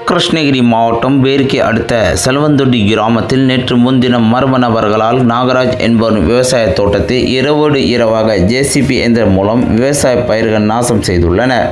கிருஷ்ணகிரி மாவட்டம் பேர்க்கி அடுத்த செல்வந்தொட்டி கிராமத்தில் நேற்று முன்தினம் மர்ம நபர்களால் நாகராஜ் என்பவர் விவசாய தோட்டத்தை இரவோடு இரவாக ஜேசிபி இயந்திரம் மூலம் விவசாய பயிர்கள் நாசம் செய்துள்ளனர்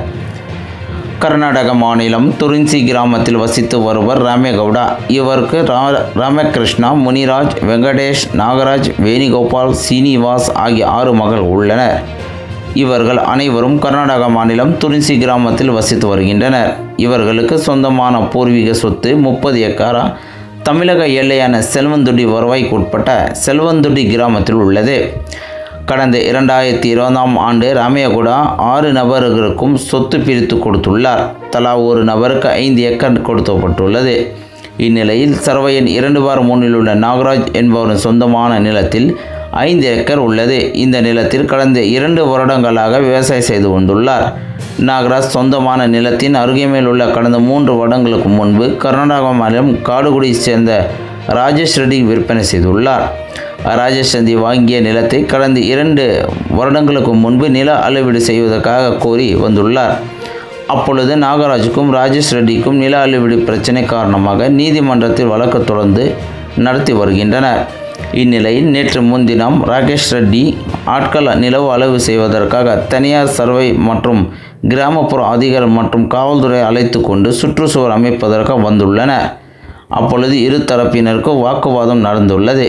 கர்நாடக மாநிலம் துரின்சி கிராமத்தில் வசித்து வருவர் ராமேகவுடா இவருக்கு ரா- ராமகிருஷ்ணா முனிராஜ் வெங்கடேஷ் நாகராஜ் வேணுகோபால் சீனிவாஸ் ஆகிய ஆறு மகள் உள்ளனர் இவர்கள் அனைவரும் கர்நாடக மாநிலம் துரின்சி கிராமத்தில் வசித்து வருகின்றனர் இவர்களுக்கு சொந்தமான பூர்வீக சொத்து முப்பது ஏக்கரா தமிழக எல்லையான செல்வந்துடி வருவாய்க்குட்பட்ட செல்வந்துடி கிராமத்தில் உள்ளது கடந்த இரண்டாயிரத்தி இருபதாம் ஆண்டு ராமையகுடா ஆறு நபர்களுக்கும் சொத்து பிரித்து கொடுத்துள்ளார் தலா ஒரு நபருக்கு ஐந்து ஏக்கர் கொடுக்கப்பட்டுள்ளது இந்நிலையில் சர்வையன் இரண்டு பார் மூணில் உள்ள நாகராஜ் என்பவரின் சொந்தமான நிலத்தில் ஐந்து ஏக்கர் உள்ளது இந்த நிலத்தில் கடந்த இரண்டு வருடங்களாக விவசாயம் செய்து வந்துள்ளார் நாகராஜ் சொந்தமான நிலத்தின் அருகாமையில் உள்ள கடந்த மூன்று வருடங்களுக்கு முன்பு கர்நாடக மாநிலம் காடுகுடியை சேர்ந்த ராஜேஷ் ரெட்டி விற்பனை செய்துள்ளார் ராஜேஷ் ரெட்டி வாங்கிய நிலத்தை கடந்த இரண்டு வருடங்களுக்கு முன்பு நில அளவீடு செய்வதற்காக கோரி வந்துள்ளார் அப்பொழுது நாகராஜுக்கும் ராஜேஷ் ரெட்டிக்கும் நில அளவீடு பிரச்சினை காரணமாக நீதிமன்றத்தில் வழக்கு தொடர்ந்து நடத்தி வருகின்றனர் இந்நிலையில் நேற்று முன்தினம் ராகேஷ் ரெட்டி ஆட்கள் நிலவு அளவு செய்வதற்காக தனியார் சர்வை மற்றும் கிராமப்புற அதிகாரி மற்றும் காவல்துறை அழைத்து கொண்டு சுற்றுச்சுவர் அமைப்பதற்கு வந்துள்ளனர் அப்பொழுது இரு தரப்பினருக்கும் வாக்குவாதம் நடந்துள்ளது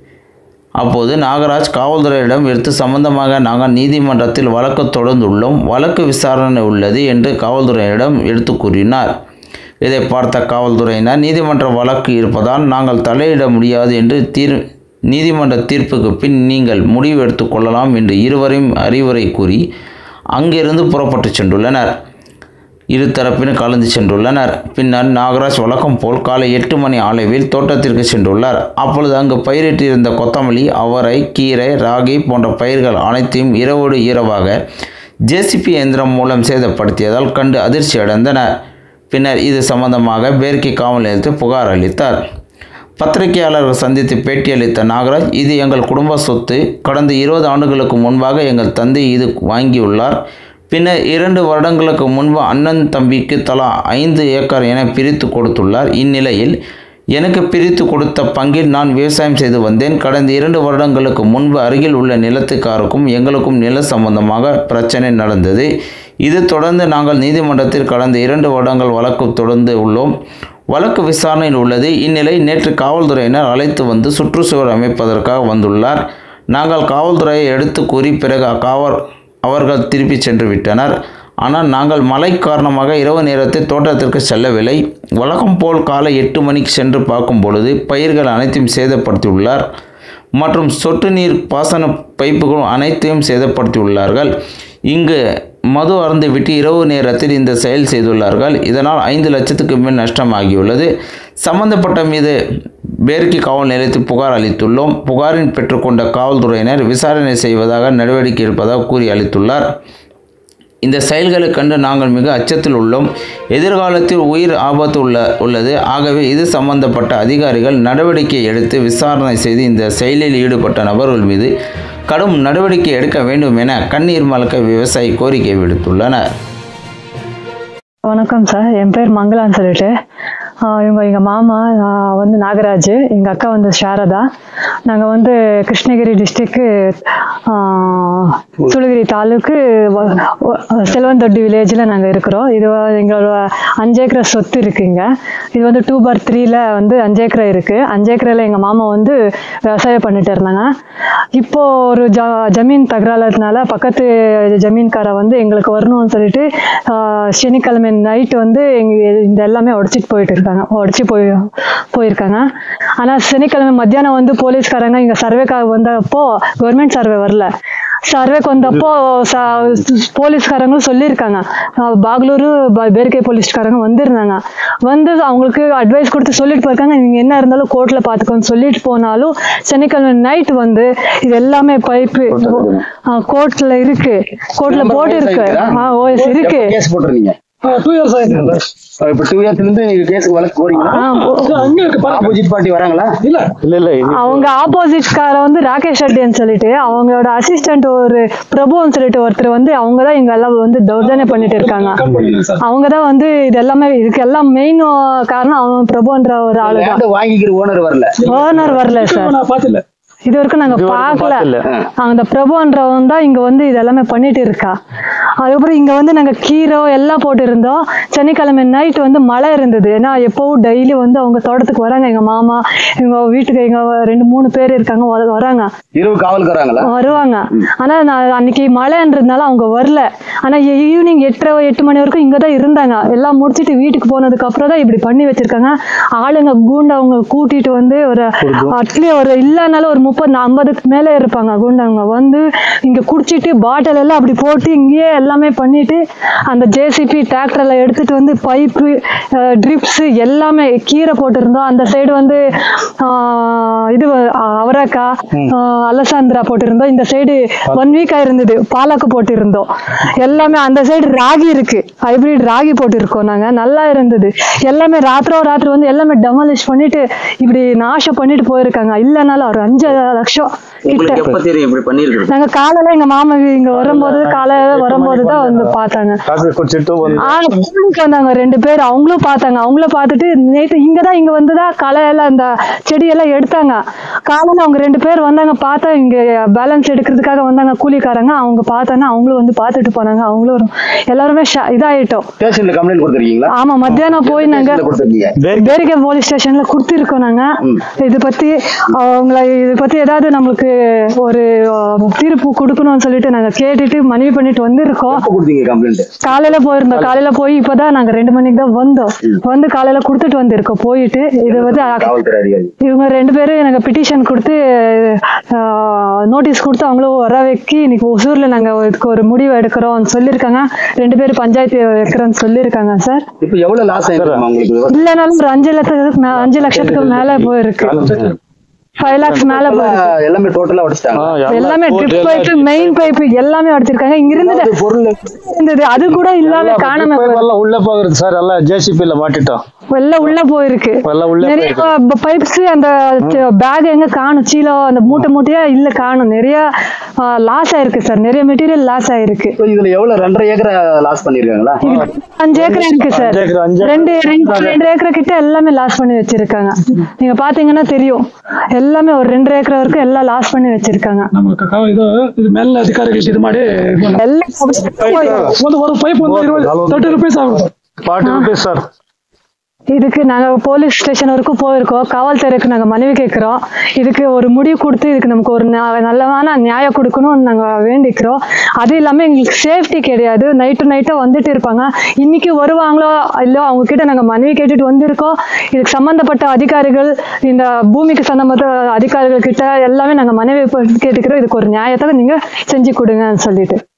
அப்போது நாகராஜ் காவல்துறையிடம் எடுத்து சம்பந்தமாக நாங்கள் நீதிமன்றத்தில் வழக்கு தொடர்ந்துள்ளோம் வழக்கு விசாரணை உள்ளது என்று காவல்துறையிடம் எடுத்து கூறினார் இதை பார்த்த காவல்துறையினர் நீதிமன்ற வழக்கு இருப்பதால் நாங்கள் தலையிட முடியாது என்று தீர் நீதிமன்ற தீர்ப்புக்கு பின் நீங்கள் முடிவு எடுத்துக் கொள்ளலாம் என்று இருவரையும் அறிவுரை கூறி அங்கிருந்து புறப்பட்டு சென்றுள்ளனர் இரு தரப்பினர் கலந்து சென்றுள்ளனர் பின்னர் நாகராஜ் வழக்கம் போல் காலை எட்டு மணி அளவில் தோட்டத்திற்கு சென்றுள்ளார் அப்பொழுது அங்கு பயிரிட்டிருந்த கொத்தமல்லி அவரை கீரை ராகி போன்ற பயிர்கள் அனைத்தையும் இரவோடு இரவாக ஜேசிபி இயந்திரம் மூலம் சேதப்படுத்தியதால் கண்டு அதிர்ச்சி அடைந்தனர் பின்னர் இது சம்பந்தமாக பேர்க்கி காவல் நிலையத்தில் புகார் அளித்தார் பத்திரிகையாளர்கள் சந்தித்து பேட்டியளித்த நாகராஜ் இது எங்கள் குடும்ப சொத்து கடந்த இருபது ஆண்டுகளுக்கு முன்பாக எங்கள் தந்தை இது வாங்கியுள்ளார் பின்னர் இரண்டு வருடங்களுக்கு முன்பு அண்ணன் தம்பிக்கு தலா ஐந்து ஏக்கர் என பிரித்து கொடுத்துள்ளார் இந்நிலையில் எனக்கு பிரித்து கொடுத்த பங்கில் நான் விவசாயம் செய்து வந்தேன் கடந்த இரண்டு வருடங்களுக்கு முன்பு அருகில் உள்ள நிலத்துக்காருக்கும் எங்களுக்கும் நில சம்பந்தமாக பிரச்சனை நடந்தது இது தொடர்ந்து நாங்கள் நீதிமன்றத்தில் கடந்த இரண்டு வருடங்கள் வழக்கு தொடர்ந்து உள்ளோம் வழக்கு விசாரணையில் உள்ளது இந்நிலை நேற்று காவல்துறையினர் அழைத்து வந்து சுற்றுச்சுவர் அமைப்பதற்காக வந்துள்ளார் நாங்கள் காவல்துறையை எடுத்து கூறி பிறகு காவல் அவர்கள் திருப்பி சென்று விட்டனர் ஆனால் நாங்கள் மழை காரணமாக இரவு நேரத்தில் தோட்டத்திற்கு செல்லவில்லை வழக்கம் போல் காலை எட்டு மணிக்கு சென்று பார்க்கும் பொழுது பயிர்கள் அனைத்தையும் சேதப்படுத்தியுள்ளார் மற்றும் சொட்டு நீர் பாசன பைப்புகள் அனைத்தையும் சேதப்படுத்தியுள்ளார்கள் இங்கு மது அருந்துவிட்டு இரவு நேரத்தில் இந்த செயல் செய்துள்ளார்கள் இதனால் ஐந்து லட்சத்துக்கு மேல் நஷ்டமாகியுள்ளது சம்பந்தப்பட்ட மீது பேர்க்கி காவல் நிலையத்தில் புகார் அளித்துள்ளோம் புகாரின் பெற்றுக்கொண்ட காவல்துறையினர் விசாரணை செய்வதாக நடவடிக்கை எடுப்பதாக கூறி அளித்துள்ளார் இந்த செயல்களை கண்டு நாங்கள் மிக அச்சத்தில் உள்ளோம் எதிர்காலத்தில் உயிர் ஆபத்து உள்ள உள்ளது ஆகவே இது சம்பந்தப்பட்ட அதிகாரிகள் நடவடிக்கை எடுத்து விசாரணை செய்து இந்த செயலில் ஈடுபட்ட நபர்கள் மீது கடும் நடவடிக்கை எடுக்க வேண்டும் என கண்ணீர் மலக்க விவசாயி கோரிக்கை விடுத்துள்ளனர் வணக்கம் சார் என் பேர் மங்களான்னு சொல்லிட்டு ஆஹ் இவங்க எங்கள் மாமா ஆஹ் வந்து நாகராஜ் எங்கள் அக்கா வந்து சாரதா நாங்கள் வந்து கிருஷ்ணகிரி டிஸ்ட்ரிக்கு சூளகிரி தாலுக்கு வ- வ- செல்வந்தொட்டி வில்லேஜில் நாங்கள் இருக்கிறோம் இது வ- எங்களோட அஞ்சு ஏக்கரை சொத்து இருக்குங்க இது வந்து டூ பார் த்ரீல வந்து அஞ்சு ஏக்கரை இருக்குது அஞ்சு ஏக்கரில் எங்கள் மாமா வந்து விவசாயம் பண்ணிட்டு இருந்தாங்க இப்போ ஒரு ஜ ஜமீன் தகராறுனால பக்கத்து ஜமீன்கார வந்து எங்களுக்கு வரணும்னு சொல்லிட்டு ஆஹ் சனிக்கிழமை நைட்டு வந்து எங்க இந்த எல்லாமே உடச்சிட்டு போயிட்டு இருக்காங்க உடச்சி போய் போயிருக்காங்க ஆனால் சனிக்கிழமை மத்தியானம் வந்து போலீஸ்காரங்க இங்கே சர்வேக்காக வந்தப்போ கவர்மெண்ட் சர்வே வரல சர்வேக்கு வந்தப்போ ச போலீஸ்காரங்களும் சொல்லியிருக்காங்க ஆஹ் பாகலூர் ப- பேர்கே போலீஸ்காரங்க வந்திருந்தாங்க வந்து அவங்களுக்கு அட்வைஸ் கொடுத்து சொல்லிட்டு போயிருக்காங்க நீங்கள் என்ன இருந்தாலும் கோர்ட்டில் பார்த்துக்கோன்னு சொல்லிட்டு போனாலும் சனிக்கிழமை நைட் வந்து இது எல்லாமே பைப்பு கோர்ட்டில் இருக்கு கோர்ட்டில் போட்டு இருக்கு ஆ ஓஎஸ் இருக்கு கேஸ் போட்டுருந்தீங்க டூ இயர்ஸ் ஆயிடுச்சு சார் இப்ப டூ இயர்ஸ்ல இருந்து நீங்க கேஸுக்கு வழக்கு போறீங்களா ஆ, போ- இது அங்க இருக்கு பாருங்க ஆப்போசிட் பார்ட்டி வராங்களா இல்ல இல்ல இல்ல இது அவங்க ஆப்போசிட் கார வந்து ராகேஷ் ரெட்டின்னு சொல்லிட்டு அவங்களோட அசிஸ்டன்ட் ஒரு பிரபுன்னு சொல்லிட்டு ஒருத்தர் வந்து அவங்க தான் இங்க எல்லாம் வந்து தௌர்ஜன்யம் பண்ணிட்டு இருக்காங்க கம்மி பண்ணிடுங்க சார் அவங்க தான் வந்து இது எல்லாமே இதுக்கு எல்லாம் மெயின் காரணம் அவன் பிரபுன்ற ஒரு ஆளு தான் லேண்ட் வாங்கிக்கிற ஓனர் வரல ஓனர் வரல சார் நான் பாத்துல இது வரைக்கும் நாங்க இது வரைக்கும் பார்க்கல பார்த்ததில்ல. அந்த பிரபுன்றவன் தான் இங்க வந்து இது எல்லாமே பண்ணிட்டு இருக்கா அதுக்கப்புறம் இங்க வந்து நாங்க கீரை எல்லாம் போட்டு இருந்தோம் சனிக்கிழமை நைட் வந்து மழை இருந்தது ஏன்னா எப்பவும் டெய்லி வந்து அவங்க தோட்டத்துக்கு வராங்க எங்க மாமா எங்க வீட்டுக்கு எங்க ரெண்டு மூணு பேர் இருக்காங்க வ- வராங்க இரவு காவலுக்கு வராங்களா வருவாங்க ஆனா நான் அன்னைக்கு மழைன்றதுனால அவங்க வரல ஆனா ஈவினிங் எட்டரை எட்டு மணி வரைக்கும் இங்க தான் இருந்தாங்க எல்லாம் முடிச்சிட்டு வீட்டுக்கு போனதுக்கு அப்புறம் தான் இப்படி பண்ணி வச்சிருக்காங்க ஆளுங்க கூண்டவங்க கூட்டிட்டு வந்து ஒரு அட்லீஸ்ட் ஒரு இல்லைனாலும் ஒரு முப்பது ஐம்பதுக்கு மேலே இருப்பாங்க குண்டவங்க வந்து இங்க குடிச்சிட்டு பாட்டில் எல்லாம் அப்படி போட்டு இங்கேயே எல்லாமே பண்ணிட்டு அந்த ஜேசிபி டிராக்டர்ல எடுத்துட்டு வந்து பைப்பு ட்ரிப்ஸ் எல்லாமே கீரை போட்டிருந்தோம் அந்த சைடு வந்து ஆஹ், இது அஹ், அவரைக்காய் ஆஹ், அலசாந்திரா போட்டிருந்தோம் இந்த சைடு ஒன் வீக் ஆயிருந்தது பாலக்கு போட்டிருந்தோம் எல்லாமே அந்த சைடு ராகி இருக்கு ஹைபிரிட் ராகி போட்டிருக்கோம் நாங்க நல்லா இருந்தது எல்லாமே ராத்திரோ ராத்திரி வந்து எல்லாமே டெமாலிஷ் பண்ணிட்டு இப்படி நாசம் பண்ணிட்டு போயிருக்காங்க இல்லைனாலும் ஒரு அஞ்சு லட்சம் கிட்ட உங்களுக்கு எப்ப தெரியும் இப்படி பண்ணிருக்கு நாங்க காலையில எங்க மாமா இங்க வரும்போது காலையில வரும்போது தான் வந்து பார்த்தாங்க காசு குடிச்சிட்டு வந்து ஆ கூலிக்கு வந்தாங்க ரெண்டு பேர் அவங்களும் பார்த்தாங்க அவங்களும் பார்த்துட்டு நேற்று இங்க தான் இங்க வந்துதான் காலையில அந்த செடியெல்லாம் எடுத்தாங்க காலையில அவங்க ரெண்டு பேர் வந்தாங்க பார்த்தா இங்க பேலன்ஸ் எடுக்கிறதுக்காக வந்தாங்க கூலிக்காரங்க அவங்க பார்த்தாங்க அவங்களும் வந்து பார்த்துட்டு போனாங்க அவங்களும் ஒரு- எல்லாருமே ஷ- இதாயிட்டோம் ஸ்டேஷன்ல கம்ப்ளைண்ட் கொடுத்துருக்கீங்களா ஆமா மத்தியானம் போய் நாங்க ஸ்டேஷன்ல கொடுத்துருக்கீங்க பேரிகை போலீஸ் ஸ்டேஷன்ல கொடுத்துருக்கோம் நாங்க இது பத்தி அவங்கள இது பத்தி ஏதாவது நம்மளுக்கு ஒரு அஹ், தீர்ப்பு கொடுக்கணும்னு சொல்லிட்டு நாங்க கேட்டுட்டு மனைவி பண்ணிட்டு வந்திருக்கோம் எப்ப கொடுத்தீங்க கம்ப்ளைண்ட் காலையில போயிருந்தோம் காலையில போய் இப்பதான் நாங்க ரெண்டு மணிக்கு தான் வந்தோம் வந்து காலையில கொடுத்துட்டு வந்திருக்கோம் போயிட்டு இது வந்து காவல்துறை அதிகாரி இவங்க ரெண்டு பேரும் எனக்கு பிட்டிஷன் கொடுத்து நோட்டீஸ் கொடுத்து அவங்களும் வர வைக்கி இன்னைக்கு ஒசூர்ல நாங்க இதுக்கு ஒரு முடிவு எடுக்கிறோம் சொல்லியிருக்காங்க ரெண்டு பேரும் பஞ்சாயத்து வைக்கிறோம்னு சொல்லியிருக்காங்க சார் இப்ப எவ்வளவு லாஸ் ஆயிருக்கும் உங்களுக்கு இல்லைனாலும் ஒரு அஞ்சு லட்சத்துக்கு மே- அஞ்சு லட்சத்துக்கு மேல போயிருக்கு ஃபைவ் லேக்ஸ் மேல போயிருக்கு எல்லாமே டோட்டலா உடைச்சிட்டாங்க எல்லாமே ட்ரிப் பைப்பு மெயின் பைப்பு எல்லாமே அடிச்சிருக்காங்க இங்க இருந்தது பொருள் இருந்தது அது கூட இல்லாம காணாம போயிருக்கு. எல்லாம் உள்ள போகுது சார் எல்லாம் ஜேசிபில மாட்டிட்டோம் எல்லாம் உள்ள போயிருக்கு எல்லாம் உள்ள நிறைய பைப்ஸ் அந்த பேக் எங்க காணும் சீலோ அந்த மூட்டை மூட்டையா இல்ல காணும் நிறைய லாஸ் ஆயிருக்கு சார் நிறைய மெட்டீரியல் லாஸ் ஆயிருக்கு இப்ப இதுல எவ்வளவு ரெண்டரை ஏக்கரை லாஸ் பண்ணிருக்காங்களா அஞ்சு ஏக்கர் இருக்கு சார் அஞ்சு ஏக்கர், அஞ்சு ஏக்கர். ரெண்டு ரெண்டு ரெண்டு ஏக்கர் கிட்ட எல்லாமே லாஸ் பண்ணி வச்சிருக்காங்க நீங்க பாத்தீங்கன்னா தெரியும் எல்லாமே ஒரு ரெண்டு ஏக்கர் வரைக்கும் எல்லாம் லாஸ் பண்ணி வச்சிருக்காங்க நமக்கு க- இது இது மேல அதிகாரிகளுக்கு இது மாதிரி எல்லாம் ಒಂದು ஒரு பைப் வந்து இருபது தேர்ட்டி ருபீஸ் ஆகும் ஃபார்ட்டி ருபீஸ் சார் இதுக்கு நாங்க போலீஸ் ஸ்டேஷன் வரைக்கும் போயிருக்கோம் காவல்துறைக்கு நாங்க மனைவி கேட்கிறோம் இதுக்கு ஒரு முடிவு கொடுத்து இதுக்கு நமக்கு ஒரு நியா- நல்லமான நியாயம் கொடுக்கணும்னு நாங்க வேண்டிக்கிறோம் அது இல்லாம எங்களுக்கு சேஃப்டி கிடையாது நைட்டு நைட்டு வந்துட்டு இருப்பாங்க இன்னைக்கு வருவாங்களோ இல்லையோ அவங்க கிட்ட நாங்க மனைவி கேட்டுட்டு வந்திருக்கோம் இதுக்கு சம்பந்தப்பட்ட அதிகாரிகள் இந்த பூமிக்கு சம்பந்தப்பட்ட அதிகாரிகள் கிட்ட எல்லாமே நாங்க மனைவி கேட்டுக்கிறோம் இதுக்கு ஒரு நியாயத்தை நீங்க செஞ்சு கொடுங்கன்னு சொல்லிட்டு